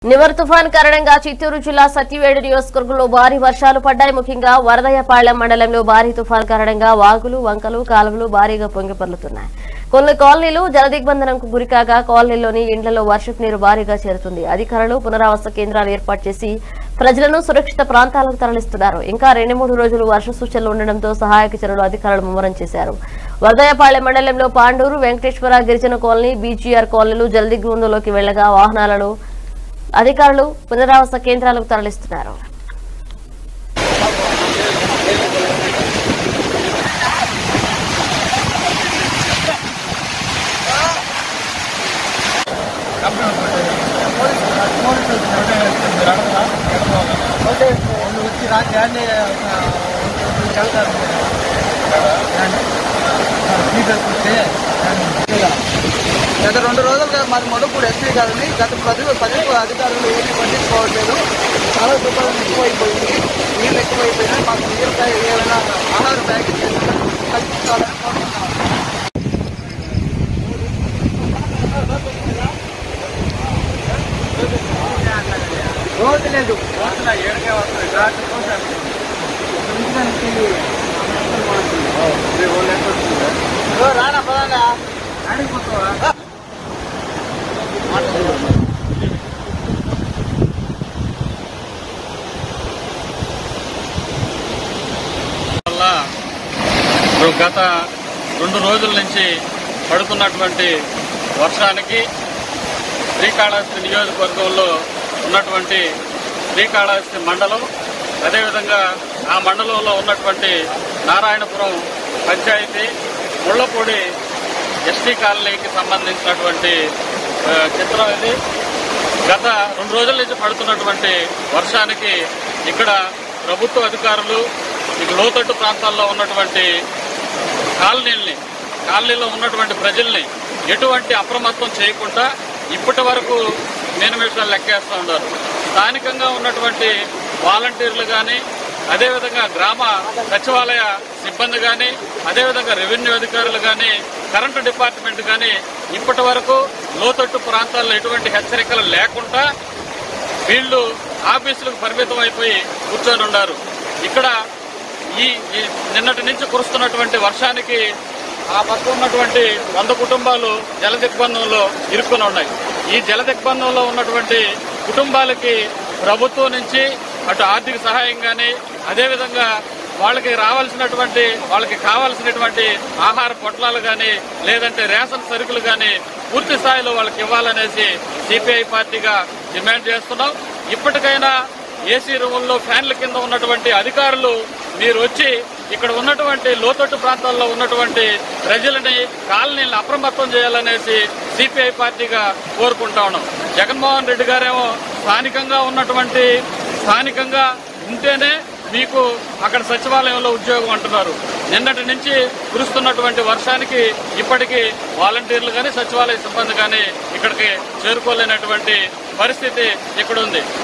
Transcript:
నివర్ తుఫాన్ కారణంగా చిత్తూరు జిల్లా సత్యవేడు నియోజకవర్గంలో భారీ వర్షాలు పడ్డాయి ముఖ్యంగా వరదయపాళ్యం మండలంలో భారీ తుఫాన్ కారణంగా వాగులు వంకలు కాలువలు భారీగా పొంగిపొర్లుతున్నాయి కొన్ని కాలనీలు జలదిగ్బంధనంకు గురికాగా కాలనీలోని ఇండ్లలో వర్షపు నీరు భారీగా చేరుతుంది అధికారులు పునరావాస కేంద్రాలు ఏర్పాటు చేసి ప్రజలను సురక్షిత ప్రాంతాలకు తరలిస్తున్నారు ఇంకా రెండు మూడు రోజులు వర్ష సూచనలు ఉండడంతో సహాయక చర్యలు అధికారులు ముమ్మరం చేశారు వరదయపాళ్యం మండలంలో పాండూరు వెంకటేశ్వర గిరిజన కాలనీ బీజీఆర్ కాలనీలు జలదిగ్బంధంలోకి వెళ్లగా వాహనాలను అధికారులు పునరావాస కేంద్రాలకు తరలిస్తున్నారు వచ్చి రాత్రి ఆడనే వెళ్తారు గత రెండు రోజులుగా మరి మొదటి ఎస్పీ గారిని గత ప్రతి పది అధికారులు ఏమీ పట్టించుకోవట్లేదు చాలా దుకాణం ఎక్కువైపోయింది నీళ్ళు ఎక్కువైపోయినాయి మాకు నీళ్ళపై ఏమైనా ఆహార ప్యాకెట్ కల్పించాలని కోరుతున్నాం రోడ్డు లేదు ఓ, రానా పదానా ఆడిపోతావా వల్ల ఇప్పుడు గత రెండు రోజుల నుంచి పడుతున్నటువంటి వర్షానికి శ్రీకాళహస్తి నియోజకవర్గంలో ఉన్నటువంటి శ్రీకాళహస్తి మండలం అదేవిధంగా ఆ మండలంలో ఉన్నటువంటి నారాయణపురం పంచాయతీ ముళ్లపూడి ఎస్టీ కాలనీకి సంబంధించినటువంటి ఆ, చిత్రం ఇది గత రెండు రోజుల నుంచి పడుతున్నటువంటి వర్షానికి ఇక్కడ ప్రభుత్వ అధికారులు ఇక లోతట్టు ప్రాంతాల్లో ఉన్నటువంటి కాలనీల్ని కాలనీలో ఉన్నటువంటి ప్రజల్ని ఎటువంటి అప్రమత్తం చేయకుండా ఇప్పటి వరకు మేనిమేషాలు లెక్కేస్తూ ఉన్నారు స్థానికంగా ఉన్నటువంటి వాలంటీర్లు కానీ అదేవిధంగా గ్రామ సచివాలయ సిబ్బంది కానీ అదేవిధంగా రెవెన్యూ అధికారులు కానీ కరెంటు డిపార్ట్మెంట్ కానీ ఇప్పటి వరకు లోతట్టు ప్రాంతాల్లో ఎటువంటి హెచ్చరికలు లేకుండా వీళ్ళు ఆఫీసులకు పరిమితం అయిపోయి కూర్చొని ఉన్నారు ఇక్కడ ఈ ఈ నిన్నటి నుంచి కురుస్తున్నటువంటి వర్షానికి ఆ పక్క ఉన్నటువంటి వంద కుటుంబాలు జల దిగ్బంధంలో ఇరుక్కుని ఉన్నాయి ఈ జల దిగ్బంధంలో ఉన్నటువంటి కుటుంబాలకి ప్రభుత్వం నుంచి అటు ఆర్థిక సహాయం కానీ అదేవిధంగా వాళ్ళకి రావాల్సినటువంటి వాళ్ళకి కావాల్సినటువంటి ఆహార పొట్లాలు కానీ లేదంటే రేషన్ సరుకులు కానీ పూర్తి స్థాయిలో వాళ్ళకి ఇవ్వాలనేసి సిపిఐ పార్టీగా డిమాండ్ చేస్తున్నాం ఇప్పటికైనా ఏసీ రూముల్లో ఫ్యాన్ల కింద ఉన్నటువంటి అధికారులు మీరు వచ్చి ఇక్కడ ఉన్నటువంటి లోతట్టు ప్రాంతాల్లో ఉన్నటువంటి ప్రజలని కాలనీలను అప్రమత్తం చేయాలనేసి సిపిఐ పార్టీగా కోరుకుంటా ఉన్నాం జగన్మోహన్ రెడ్డి గారేమో స్థానికంగా ఉన్నటువంటి స్థానికంగా ఉంటేనే మీకు అక్కడ సచివాలయంలో ఉద్యోగం అంటున్నారు నిన్నటి నుంచి కురుస్తున్నటువంటి వర్షానికి ఇప్పటికీ వాలంటీర్లు కానీ సచివాలయ సిబ్బంది కానీ ఇక్కడికి చేరుకోలేనటువంటి పరిస్థితి ఇక్కడ ఉంది